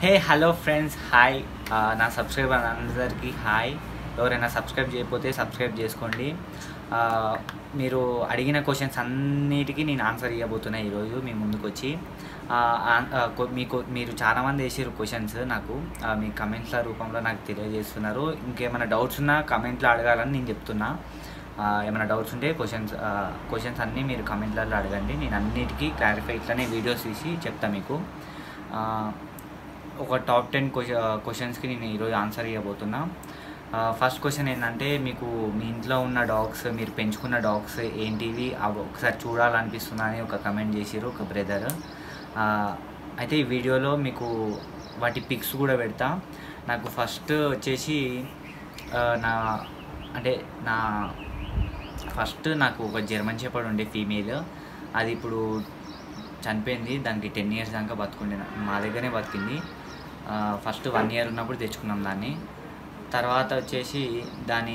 హే hello friends hi నా subscriber అందరికీ hi ఎవరైనా సబ్స్క్రైబ్ చేయకపోతే సబ్స్క్రైబ్ చేసుకోండి ఆ, మీరు అడిగిన క్వశ్చన్స్ అన్నిటికీ నేను ఆన్సర్ ఇవ్వబోతున్నా ఈరోజు మీ ముందుకు వచ్చి ఆ, ఆన్- ఆ, కొ- మీకు మీరు చాలామంది వేసారు క్వశ్చన్స్ నాకు ఆ, మీ కమెంట్ల రూపంలో నాకు తెలియజేస్తున్నారు ఇంకేమైనా డౌట్స్ ఉన్నా కమెంట్లో అడగాలని నేను చెప్తున్నా ఆ, ఏమైనా డౌట్స్ ఉంటే క్వశ్చన్స్ క్వశ్చన్స్ అన్నీ మీరు కమెంట్లలో అడగండి నేను అన్నిటికీ క్లారిఫై ఇట్లానే వీడియోస్ తీసి చెప్తాను మీకు ఆ, ఒక టాప్ టెన్ క్వశ్చన్స్కి నేను ఈరోజు ఆన్సర్ ఇవ్వబోతున్నా ఫస్ట్ క్వశ్చన్ ఏంటంటే మీకు మీ ఇంట్లో ఉన్న డాగ్స్ మీరు పెంచుకున్న డాగ్స్ ఏంటివి అవి ఒకసారి చూడాలనిపిస్తుందా అని ఒక కమెంట్ చేసిరు ఒక బ్రదర్ అయితే ఈ వీడియోలో మీకు వాటి పిక్స్ కూడా పెడతా నాకు ఫస్ట్ వచ్చేసి ఆ, నా అంటే నా ఫస్ట్ నాకు ఒక జర్మన్ షెపర్డ్ ఉండే ఫీమేల్ అది ఇప్పుడు చనిపోయింది దానికి టెన్ ఇయర్స్ దాకా బతుకుండే మా దగ్గరే బతికింది ఆ, ఫస్ట్ వన్ ఇయర్ ఉన్నప్పుడు తెచ్చుకున్నాం దాన్ని తర్వాత వచ్చేసి దాని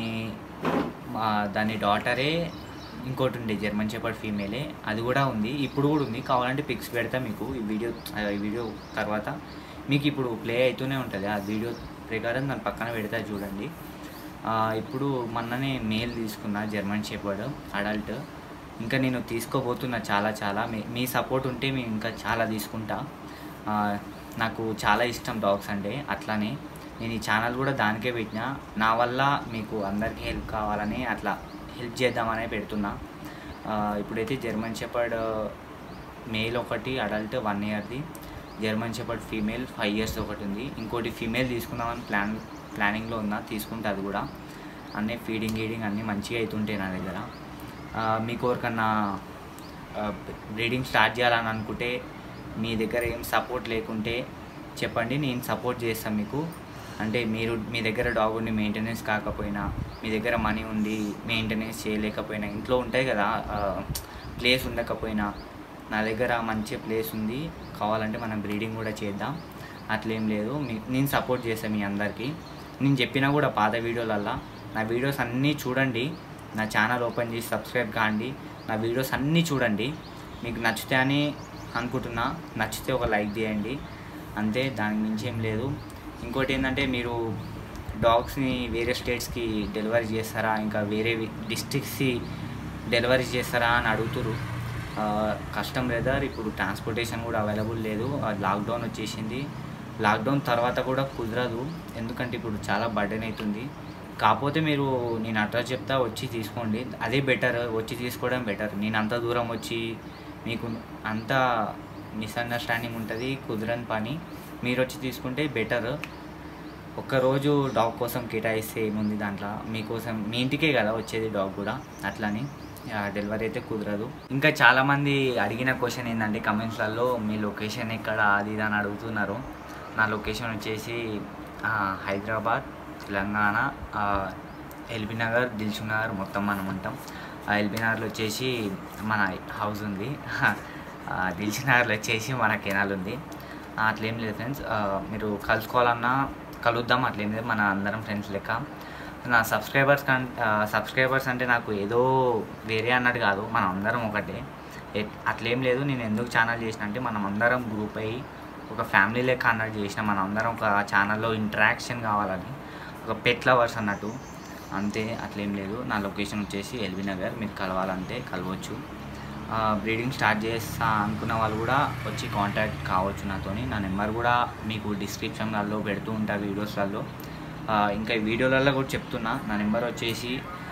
మా దాని డాటరే ఇంకోటి ఉండే జర్మన్ షెపర్డ్ ఫీమేలే అది కూడా ఉంది ఇప్పుడు కూడా ఉంది కావాలంటే పిక్స్ పెడతా మీకు ఈ వీడియో ఆ, ఈ వీడియో తర్వాత మీకు ఇప్పుడు ప్లే అవుతూనే ఉంటుంది ఆ వీడియో ప్రకారం దాని పక్కన పెడతా చూడండి ఆ, ఇప్పుడు మొన్ననే మేల్ తీసుకున్నా జర్మన్ షెపర్డ్ అడల్ట్ ఇంకా నేను తీసుకోబోతున్నా చాలా చాలా మీ మీ సపోర్ట్ ఉంటే మేము ఇంకా చాలా తీసుకుంటా ఆ, నాకు చాలా ఇష్టం డాగ్స్ అంటే అట్లానే నేను ఈ ఛానల్ కూడా దానికే పెట్టిన నా వల్ల మీకు అందరికీ హెల్ప్ కావాలని అట్లా హెల్ప్ చేద్దామనే పెడుతున్నా ఆ, ఇప్పుడైతే జర్మన్ షెపర్డ్ మేల్ ఒకటి అడల్ట్ వన్ ఇయర్ది German shepherd female five years ఒకటి ఉంది ఇంకోటి ఫీమేల్ తీసుకుందామని ప్లాన్ ప్లానింగ్లో ఉన్నా తీసుకుంటే అది కూడా అన్నీ ఫీడింగ్ గీడింగ్ అన్నీ మంచిగా అవుతుంటాయి నా దగ్గర ఆ, మీకు ఎవరికన్నా బ్రీడింగ్ స్టార్ట్ చేయాలని అనుకుంటే మీ దగ్గర ఏం సపోర్ట్ లేకుంటే చెప్పండి నేను సపోర్ట్ చేస్తాను మీకు అంటే మీరు మీ దగ్గర డాగ్ ఉండి మెయింటెనెన్స్ కాకపోయినా మీ దగ్గర మనీ ఉండి మెయింటెనెన్స్ చేయలేకపోయినా ఇంట్లో ఉంటాయి కదా ప్లేస్ ఉండకపోయినా నా దగ్గర మంచి ప్లేస్ ఉంది కావాలంటే మనం బ్రీడింగ్ కూడా చేద్దాం అట్లేం లేదు మీ నేను సపోర్ట్ చేస్తాను మీ అందరికీ నేను చెప్పినా కూడా పాత వీడియోలల్లా నా వీడియోస్ అన్నీ చూడండి నా ఛానల్ ఓపెన్ చేసి సబ్స్క్రైబ్ కాండి నా వీడియోస్ అన్నీ చూడండి మీకు నచ్చితే అని అనుకుంటున్నా నచ్చితే ఒక లైక్ చేయండి అంతే దానికి మించి ఏం లేదు ఇంకోటి ఏంటంటే మీరు డాగ్స్ని వేరే స్టేట్స్కి డెలివరీ చేస్తారా ఇంకా వేరే డిస్ట్రిక్ట్స్కి డెలివరీ చేస్తారా అని అడుగుతురు ఆ, కష్టం బ్రదర్ ఇప్పుడు ట్రాన్స్పోర్టేషన్ కూడా అవైలబుల్ లేదు ఆ, లాక్డౌన్ వచ్చేసింది లాక్డౌన్ తర్వాత కూడా కుదరదు ఎందుకంటే ఇప్పుడు చాలా బర్డెన్ అవుతుంది కాకపోతే మీరు నేను అట్లా చెప్తా వచ్చి తీసుకోండి అదే బెటర్ వచ్చి తీసుకోవడం బెటర్ నేను అంత దూరం వచ్చి మీకు అంత మిస్అండర్స్టాండింగ్ ఉంటుంది కుదరని పని మీరు వచ్చి తీసుకుంటే బెటర్ ఒక్కరోజు డాగ్ కోసం కేటాయిస్తే ఏముంది దాంట్లో మీకోసం మీ ఇంటికే కదా వచ్చేది డాగ్ కూడా అట్లని డెలివరీ అయితే కుదరదు ఇంకా చాలామంది అడిగిన క్వశ్చన్ ఏంటంటే కమెంట్స్లలో మీ లొకేషన్ ఎక్కడ అది ఇది అని అడుగుతున్నారు నా లొకేషన్ వచ్చేసి ఆ, హైదరాబాద్ తెలంగాణ ఆ, ఎల్బీ నగర్ దిల్సుఖ్ నగర్ మొత్తం మనం ఉంటాం ఆ ఎల్బీ నగర్లో వచ్చేసి మన హౌస్ ఉంది ఆ, దిల్సుఖ్ నగర్లో వచ్చేసి మన కెనాల్ ఉంది ఆ, అట్లేం లేదు ఫ్రెండ్స్ మీరు కలుసుకోవాలన్నా కలుద్దాం అట్లేం లేదు మన అందరం ఫ్రెండ్స్ లెక్క నా సబ్స్క్రైబర్స్ కం సబ్స్క్రైబర్స్ అంటే నాకు ఏదో వేరే అన్నట్టు కాదు మనం అందరం ఒకటే ఎట్- అట్లేం లేదు నేను ఎందుకు ఛానల్ చేసిన అంటే మనం అందరం గ్రూప్ అయ్యి ఒక ఫ్యామిలీ లెక్క అన్నట్టు చేసిన మనం అందరం ఒక ఛానల్లో ఇంటరాక్షన్ కావాలని ఒక పెట్ లవర్స్ అన్నట్టు అంతే అట్లేం లేదు నా లొకేషన్ వచ్చేసి ఎల్బీ నగర్ మీరు కలవాలంటే కలవచ్చు బ్రీడింగ్ స్టార్ట్ చేస్తా అనుకున్న వాళ్ళు కూడా వచ్చి కాంటాక్ట్ కావచ్చు నాతోని నా నెంబర్ కూడా మీకు డిస్క్రిప్షన్లలో పెడుతూ ఉంటా వీడియోస్లలో ఆ, ఇంకా ఈ వీడియోలలో కూడా చెప్తున్నా నా నెంబర్ వచ్చేసి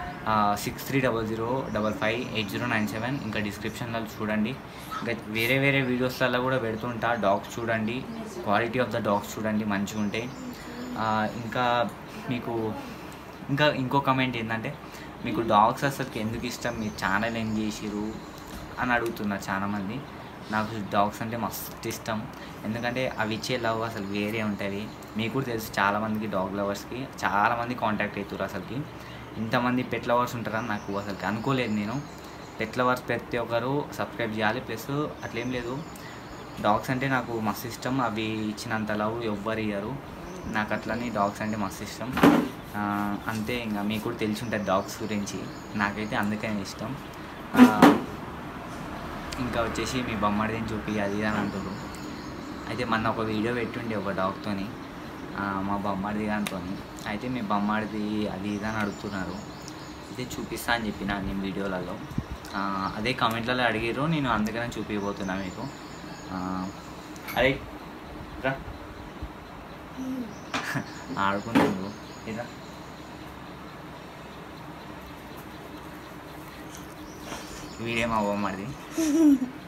six three double zero double five eight zero nine seven ఇంకా డిస్క్రిప్షన్లో చూడండి ఇంకా వేరే వేరే వీడియోస్లలో కూడా పెడుతుంటా డాగ్స్ చూడండి క్వాలిటీ ఆఫ్ ద డాగ్స్ చూడండి మంచిగా ఉంటాయి ఆ, ఇంకా మీకు ఇంకా ఇంకో కమెంట్ ఏంటంటే మీకు డాగ్స్ అసలుకి ఎందుకు ఇష్టం మీరు ఛానల్ ఏం చేసిరు అని అడుగుతున్నారు చాలామంది నాకు డాగ్స్ అంటే మస్తు ఇష్టం ఎందుకంటే అవి ఇచ్చే లవ్ అసలు వేరే ఉంటుంది మీకు కూడా తెలుసు చాలామందికి డాగ్ లవర్స్కి చాలామంది కాంటాక్ట్ అవుతారు అసలుకి ఇంతమంది పెట్ లవర్స్ ఉంటారని నాకు అసలుకి అనుకోలేదు నేను పెట్ లవర్స్ ప్రతి ఒక్కరు సబ్స్క్రైబ్ చేయాలి ప్లస్ అట్లేం లేదు డాగ్స్ అంటే నాకు మస్తు ఇష్టం అవి ఇచ్చినంత లవ్ ఎవ్వరు ఇయ్యరు నాకు అట్లని డాగ్స్ అంటే మస్తు ఇష్టం ఆ, అంతే ఇంకా మీకు కూడా తెలిసి ఉంటుంది డాగ్స్ గురించి నాకైతే అందుకనే ఇష్టం ఆ, ఇంకా వచ్చేసి మీ బొమ్మడిని చూపి అది ఇది అని అంటారు అయితే మొన్న ఒక వీడియో పెట్టుండే ఒక డాగ్తోని మా బొమ్మాడిది గానితో అయితే మీ బొమ్మాడిది అది ఇది అని అడుగుతున్నారు అయితే చూపిస్తా అని చెప్పిన నేను వీడియోలలో ఆ, అదే కామెంట్లలో అడిగారు నేను అందుకనే చూపించబోతున్నా మీకు ఆ, అరే రా ఆడుకుంటుండు ఇదా వీడియో మా బొమ్మడిది